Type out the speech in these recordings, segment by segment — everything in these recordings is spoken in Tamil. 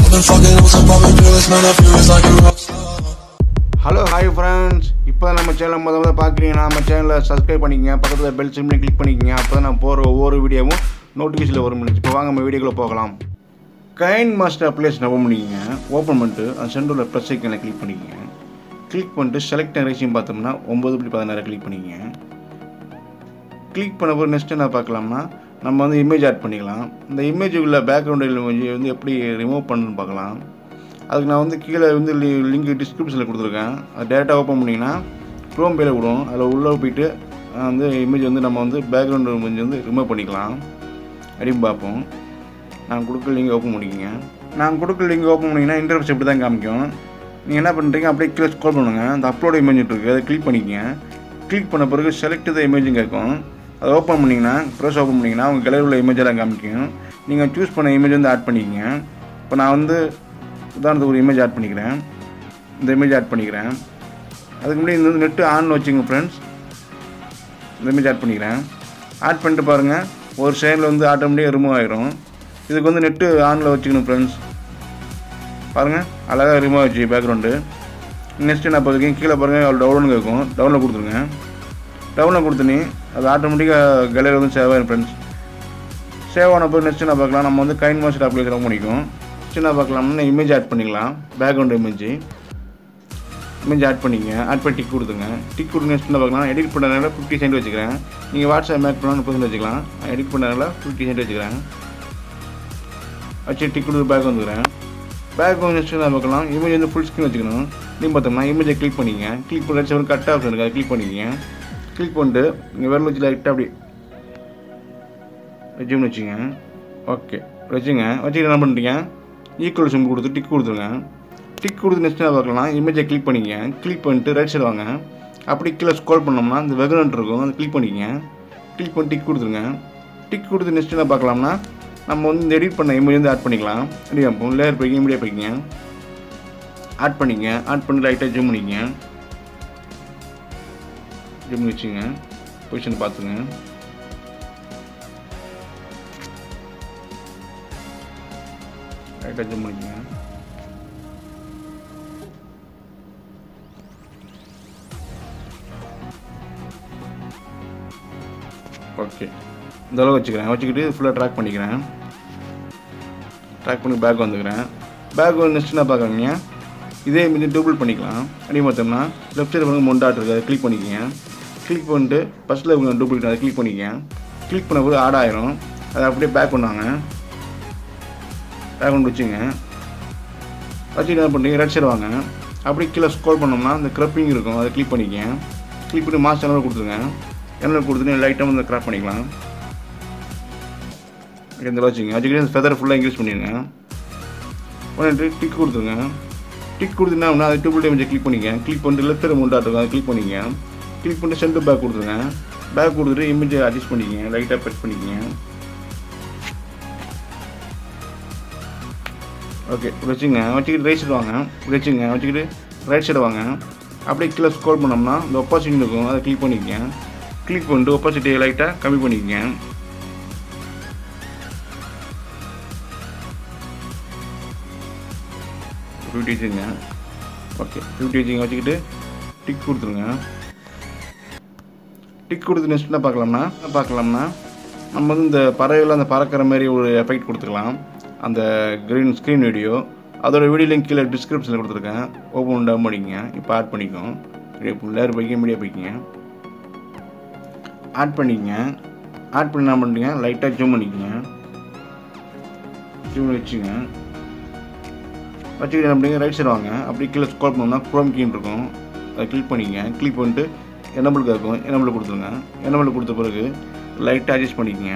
been fucking with some poppin' pills, man, I feel it's like a rock star. Hello hi friends இப்போ தான் நம்ம சேனல் முத முத பார்க்குறீங்கன்னா நம்ம சேனலை சப்ஸ்கிரைப் பண்ணிக்கங்க பக்கத்தில் பெல் சிம்லையும் கிளிக் பண்ணிக்கங்க அப்போ தான் நான் போகிற ஒவ்வொரு வீடியோவும் நோட்டிஃபிகேஷனில் வரும் இப்போ வாங்க நம்ம வீடியோக்குள்ளே போகலாம் கைன் மாஸ்டர் அப்ளிகேஷன் ஓப்பன் பண்ணிக்கங்க ஓப்பன் பண்ணிட்டு அந்த சென்டரில் ப்ளஸ் ஐக்கனை கிளிக் பண்ணிக்கங்க கிளிக் பண்ணிட்டு செலக்ட் ரேஷியம் பார்த்தோம்னா ஒம்பது புள்ளி பதினாறு கிளிக் பண்ணிக்கங்க கிளிக் பண்ண பிறகு நெக்ஸ்ட் என்ன பார்க்கலாம்னா நம்ம வந்து இமேஜ் ஆட் பண்ணிக்கலாம் இந்த இமேஜ் உள்ள பேக்ரவுண்ட் இமேஜ் வந்து எப்படி ரிமூவ் பண்ணணும்னு பார்க்கலாம் அதுக்கு நான் வந்து கீழே வந்து லிங்க் டிஸ்கிரிப்ஷனில் கொடுத்துருக்கேன் அது டேட்டா ஓப்பன் பண்ணிங்கன்னா க்ரோம் பேல விடும் அதில் உள்ளே போயிட்டு அஹ், வந்து இமேஜ் வந்து நம்ம வந்து பேக்ரவுண்ட் இமேஜ் வந்து ரிமூவ் பண்ணிக்கலாம் அப்படின்னு பார்ப்போம் நான் கொடுக்குற லிங்க் ஓப்பன் பண்ணிக்கோங்க நான் கொடுக்குற லிங்க் ஓப்பன் பண்ணிங்கன்னா இன்டர்ஃபேஸ் இப்படி தான் காமிக்கும் நீங்கள் என்ன பண்ணுறீங்க அப்படியே கீழே ஸ்க்ரோல் பண்ணுங்க அந்த அப்லோட் இமேஜ் இருக்குது அதை கிளிக் பண்ணிக்கங்க கிளிக் பண்ண பிறகு செலக்ட் த இமேஜும் கேட்கும் அதை ஓப்பன் பண்ணிங்கன்னா ப்ரெஸ் ஓப்பன் பண்ணிங்கன்னா உங்கள் gallery உள்ள இமேஜெல்லாம் காமிக்கும் நீங்கள் சூஸ் பண்ண இமேஜ் வந்து ஆட் பண்ணிக்கங்க இப்போ நான் வந்து உதாரணத்துக்கு ஒரு இமேஜ் ஆட் பண்ணிக்கிறேன் இந்த இமேஜ் ஆட் பண்ணிக்கிறேன் அதுக்கு முன்னாடி இந்த வந்து நெட்டு ஆன் வச்சுங்க ஃப்ரெண்ட்ஸ் இந்த இமேஜ் ஆட் பண்ணிக்கிறேன் ஆட் பண்ணிட்டு பாருங்கள் ஒரு சைடில் வந்து ஆட்டோமேட்டிக்காக ரிமூவ் ஆயிரும் இதுக்கு வந்து நெட்டு ஆனில் வச்சுக்கணும் ஃப்ரெண்ட்ஸ் பாருங்கள் அழகாக ரிமூவ் ஆச்சு பேக்ரவுண்டு நெக்ஸ்ட்டு நான் பார்த்துருக்கேன் கீழே பாருங்கள் அவ்வளோ டவுன்லோடு கேட்கும் டவுனில் கொடுத்துருங்க டவுனில் கொடுத்தனே அது ஆட்டோமேட்டிக்காக கேலரி வந்து சேவ் ஆயிரும் ஃப்ரெண்ட்ஸ் சேவ் ஆன பிறகு நெக்ஸ்ட் என்ன பார்க்கலாம் நம்ம வந்து கைன் மாஸ்டர் அப்ளிகேஷன் பண்ணிக்கும் நெக்ஸ்ட் என்ன பார்க்கலாம்னா இமேஜ் ஆட் பண்ணிக்கலாம் பேக்ரவுண்ட் இமேஜ் இமேஜ் ஆட் பண்ணிங்க ஆட் பண்ணி டிக் கொடுத்துங்க டிக் கொடுத்து நெக்ஸ்ட் என்ன பார்க்கலாம் எடிட் பண்ணனால ஃபிஃப்டி சென்ட் வச்சுக்கிறேன் நீங்கள் வாட்ஸ்அப் மேக் பண்ணால் முப்பது வச்சுக்கலாம் எடிட் பண்ணனால ஃபிஃப்டி சென்ட் வச்சுக்கிறேன் வச்சு டிக் கொடுத்து பேக் வந்துக்கிறேன் பேக் வந்து நெக்ஸ்ட் என்ன பார்க்கலாம் இமேஜ் வந்து ஃபுல் ஸ்க்ரீன் வச்சுக்கணும் நீங்கள் பார்த்தோம்னா இமேஜை கிளிக் பண்ணிங்க கிளிக் பண்ணி செவன் கட் ஆப்ஷன் இருக்குது அதை கிளிக் பண்ணிக்கங்க கிளிக் பண்ணிட்டு நீங்கள் விரல் வச்சு லைட்டாக அப்படி வச்சுன்னு வச்சுங்க ஓகே வச்சுங்க வச்சுக்கிட்டு என்ன பண்ணுறீங்க ஈக்குவல் சிம்பிள் கொடுத்து டிக் கொடுத்துருங்க டிக் கொடுத்து நெக்ஸ்ட் என்ன பார்க்கலாம் இமேஜை கிளிக் பண்ணிங்க கிளிக் பண்ணிட்டு ரைட் சைடு வாங்க அப்படி கீழே ஸ்க்ரோல் பண்ணோம்னா இந்த வெகுனட் இருக்கும் அதை கிளிக் பண்ணிக்கங்க கிளிக் பண்ணி டிக் கொடுத்துருங்க டிக் கொடுத்து நெக்ஸ்ட் என்ன பார்க்கலாம்னா நம்ம வந்து இந்த எடிட் பண்ண இமேஜ் வந்து ஆட் பண்ணிக்கலாம் ரெடி ஆகும் லேயர் போய்க்கு இமீடியாக போய்க்கிங்க ஆட் பண்ணிங்க ஆட் பண்ணி லைட்டாக ஜூம் பண்ணிக்கங்க ஜூம் வச்சுங்க பொசிஷன் பார்த்துங்க லைட்டாக ஜூம் பண்ணிக்கங்க ஓகே இந்த அளவு வச்சுக்கிறேன் வச்சுக்கிட்டு ஃபுல்லாக ட்ராக் பண்ணிக்கிறேன் ட்ராக் பண்ணி பேக் வந்துக்கிறேன் பேக் வந்து நெக்ஸ்ட் என்ன பார்க்குறீங்க இதே மீதி டூபிள் பண்ணிக்கலாம் அப்படி பார்த்தோம்னா லெஃப்ட் சைடு வந்து மொண்டாட் இருக்குது அதை கிளிக் பண்ணிக்கங்க கிளிக் பண்ணிட்டு ஃபஸ்ட்டில் டூபிள் அதை கிளிக் பண்ணிக்கங்க கிளிக் பண்ண போது ஆட் ஆயிரும் அதை அப்படியே பேக் பண்ணுவாங்க பேக் பண்ணி வச்சுங்க வச்சுட்டு என்ன பண்ணுறீங்க ரைட் சைடு வாங்க அப்படியே கீழே ஸ்க்ரோல் பண்ணோம்னா அந்த க்ரப்பிங் இருக்கும் அதை கிளிக் பண்ணிக்கங்க கிளிக் பண்ணி மாஸ் சேனல் கொடுத்துருங்க சேனல் கொடுத்துட்டு லைட்டாக வந்து கிராப் பண்ணிக்கலாம் ஓகே, இந்த வச்சுங்க வச்சுக்கிட்டு அந்த ஃபெதர் ஃபுல்லாக இன்க்ரீஸ் பண்ணிடுங்க பண்ணிட்டு டிக் கொடுத்துருங்க டிக் கொடுத்தீங்கன்னா அது டூபிள் டேமேஜை கிளிக் பண்ணிக்க கிளிக் பண்ணிட்டு லெஃப்ட் சைடு மூண்டாக இருக்கும் அதை கிளிக் பண்ணிக்க கிளிக் பண்ணிட்டு சென்டர் பேக் கொடுத்துருங்க பேக் கொடுத்துட்டு இமேஜை அட்ஜஸ்ட் பண்ணிக்கங்க லைட்டாக பெட் பண்ணிக்கங்க ஓகே இப்படி வச்சுங்க வச்சுக்கிட்டு ரைட் சைடு வாங்க இப்படி வச்சுங்க வச்சுக்கிட்டு ரைட் சைடு வாங்க அப்படியே கீழே ஸ்க்ரோல் பண்ணோம்னா இந்த ஒப்பாசிட்டி இருக்கும் அதை கிளிக் பண்ணிக்கங்க கிளிக் பண்ணிட்டு ஒப்பாசிட்டியை லைட்டாக கம்மி பண்ணிக்கங்க ஃபிஃப்டி வச்சுங்க ஓகே ஃபிஃப்டி வச்சுங்க வச்சுக்கிட்டு டிக் கொடுத்துருங்க டிக் கொடுத்து நெக்ஸ்ட் என்ன பார்க்கலாம்னா என்ன பார்க்கலாம்னா நம்ம வந்து இந்த பறவைகள் அந்த பறக்கிற மாதிரி ஒரு எஃபெக்ட் கொடுத்துக்கலாம் அந்த க்ரீன் ஸ்க்ரீன் வீடியோ அதோட வீடியோ லிங்க் கீழே டிஸ்கிரிப்ஷனில் கொடுத்துருக்கேன் ஓப்பன் டவுன் பண்ணிக்கங்க இப்போ ஆட் பண்ணிக்கோம் லேயர் போய்க்க மீடியா போய்க்கிங்க ஆட் பண்ணிக்கங்க ஆட் பண்ணி என்ன பண்ணுறீங்க லைட்டாக ஜூம் பண்ணிக்கங்க ஜூம் வச்சுங்க வச்சுக்கிட்டு என்ன பண்ணுறீங்க ரைட் சைடு வாங்க அப்படி கீழே ஸ்க்ரோல் பண்ணோம்னா க்ரோம் கீன் இருக்கும் அதை கிளிக் பண்ணிக்கங்க கிளிக் பண்ணிட்டு எனபிளுக்கு இருக்கும் எனபிள் கொடுத்துருங்க எனபிள் கொடுத்த பிறகு லைட்டாக அட்ஜஸ்ட் பண்ணிக்கங்க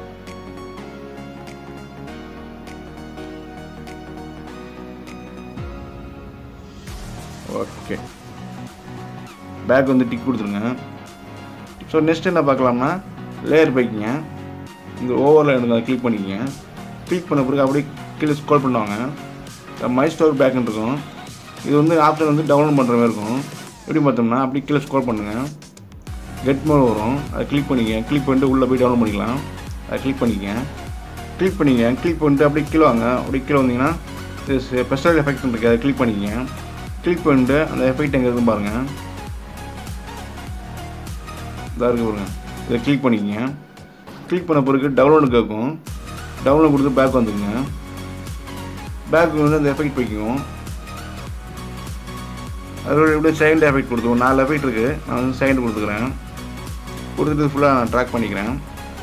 ஓகே பேக் வந்து டிக் கொடுத்துருங்க ஸோ நெக்ஸ்ட் என்ன பார்க்கலாம்னா லேயர் போய்க்கிங்க இந்த ஓவரில் எனக்கு அதை கிளிக் பண்ணிக்கங்க கிளிக் பண்ண பிறகு அப்படியே கீழே ஸ்க்ரோல் பண்ணுவாங்க மை ஸ்டோர் பேக்னு இருக்கும் இது வந்து ஆப்ஷன் வந்து டவுன்லோட் பண்ணுற மாதிரி இருக்கும் எப்படி பார்த்தோம்னா அப்படி கீழே ஸ்க்ரோல் பண்ணுங்கள் கெட் மோட் வரும் அதை கிளிக் பண்ணிக்க கிளிக் பண்ணிட்டு உள்ளே போய் டவுன்லோட் பண்ணிக்கலாம் அதை கிளிக் பண்ணிக்க கிளிக் பண்ணிங்க கிளிக் பண்ணிட்டு அப்படியே கீழே வாங்க அப்படியே கீழே வந்தீங்கன்னா இது ஸ்பெஷல் எஃபெக்ட் இருக்கு அதை கிளிக் பண்ணிக்கங்க கிளிக் பண்ணிட்டு அந்த எஃபெக்ட் எங்கே இருக்குன்னு பாருங்கள் இதாக இருக்கு பாருங்க இதை கிளிக் பண்ணிக்கங்க கிளிக் பண்ண பிறகு டவுன்லோடு கேட்கும் டவுன்லோட் கொடுத்து பேக் வந்துக்குங்க பேக் வந்து அந்த எஃபெக்ட் போய்க்கும் அதோட இப்படியே செகண்ட் எஃபெக்ட் கொடுத்துருவோம் நாலு எஃபெக்ட் இருக்குது நான் வந்து செகண்ட் கொடுத்துக்கிறேன் கொடுத்துட்டு ஃபுல்லாக நான் ட்ராக் பண்ணிக்கிறேன்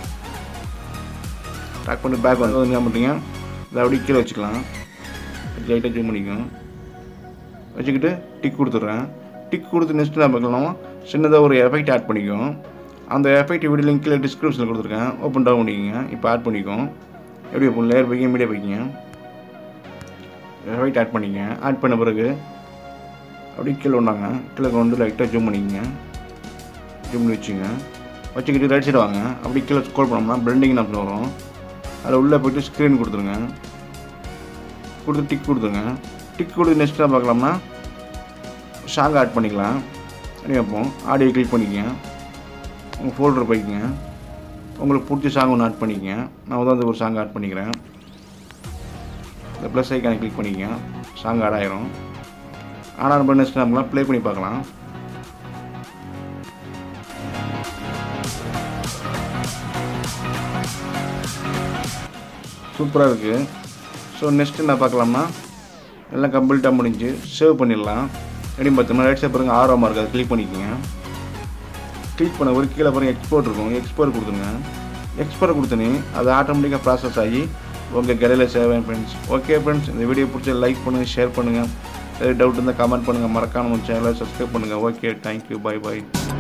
ட்ராக் பண்ணி பேக் வந்து என்ன பண்ணுறீங்க இதை அப்படியே கீழே வச்சுக்கலாம் லைட்டாக ஜூம் பண்ணிக்கும் வச்சுக்கிட்டு டிக் கொடுத்துட்றேன் டிக் கொடுத்து நெக்ஸ்ட் நான் பார்க்கலாம் சின்னதாக ஒரு எஃபெக்ட் ஆட் பண்ணிக்கும் அந்த எஃபெக்ட் வீடியோ லிங்க் கீழே டிஸ்கிரிப்ஷனில் கொடுத்துருக்கேன் ஓப்பன் டவுன் பண்ணிக்கோங்க இப்போ ஆட் பண்ணிக்கும் எப்படி வைப்போம் லேயர் போய்க்கு மீடியா போய்க்கிங்க எஃபெக்ட் ஆட் பண்ணிக்கங்க ஆட் பண்ண பிறகு அப்படியே கீழே கொண்டாங்க கீழே கொண்டு லைட்டாக ஜூம் பண்ணிக்கங்க ஜூம் பண்ணி வச்சுங்க வச்சுக்கிட்டு ரைட் சைடு வாங்க அப்படி கீழே ஸ்க்ரோல் பண்ணோம்னா பிளண்டிங் ஆப்ஷன் வரும் அதில் உள்ளே போய்ட்டு ஸ்க்ரீன் கொடுத்துருங்க கொடுத்து டிக் கொடுத்துருங்க டிக் கொடுத்து நெக்ஸ்ட் என்ன பார்க்கலாம்னா சாங் ஆட் பண்ணிக்கலாம் அப்படி வைப்போம் ஆடியோ கிளிக் பண்ணிக்கங்க உங்கள் ஃபோல்டர் போய்க்குங்க உங்களுக்கு பிடிச்ச சாங் ஒன்று ஆட் பண்ணிக்கங்க நான் வந்து ஒரு சாங் ஆட் பண்ணிக்கிறேன் இந்த ப்ளஸ் ஐக்கானை கிளிக் பண்ணிக்கங்க சாங் ஆட் ஆயிரும் ஆனால் நம்ம நெக்ஸ்ட் நம்மளாம் ப்ளே பண்ணி பார்க்கலாம் சூப்பராக இருக்குது ஸோ நெக்ஸ்ட் என்ன பார்க்கலாம்னா எல்லாம் கம்ப்ளீட்டாக முடிஞ்சு சேவ் பண்ணிடலாம் எப்படின்னு பார்த்தோம்னா ரைட் சைட் பாருங்கள் ஆர்வமாக இருக்குது அதை கிளிக் பண்ணிக்கோங்க கிளிக் பண்ண ஒரு கீழே பாருங்கள் எக்ஸ்போர்ட் இருக்கும் எக்ஸ்போர்ட் கொடுத்துருங்க எக்ஸ்போர்ட் கொடுத்தனே அது ஆட்டோமேட்டிக்காக ப்ராசஸ் ஆகி உங்கள் கடையில் சேவேன் ஃப்ரெண்ட்ஸ் ஓகே ஃப்ரெண்ட்ஸ் இந்த வீடியோ பிடிச்ச லைக் பண்ணுங்கள் ஷேர் பண்ணுங்கள் ஏதாவது டவுட் இருந்தால் கமெண்ட் பண்ணுங்கள் மறக்காம சேனலை சப்ஸ்கிரைப் பண்ணுங்கள் ஓகே தேங்க்யூ பை பை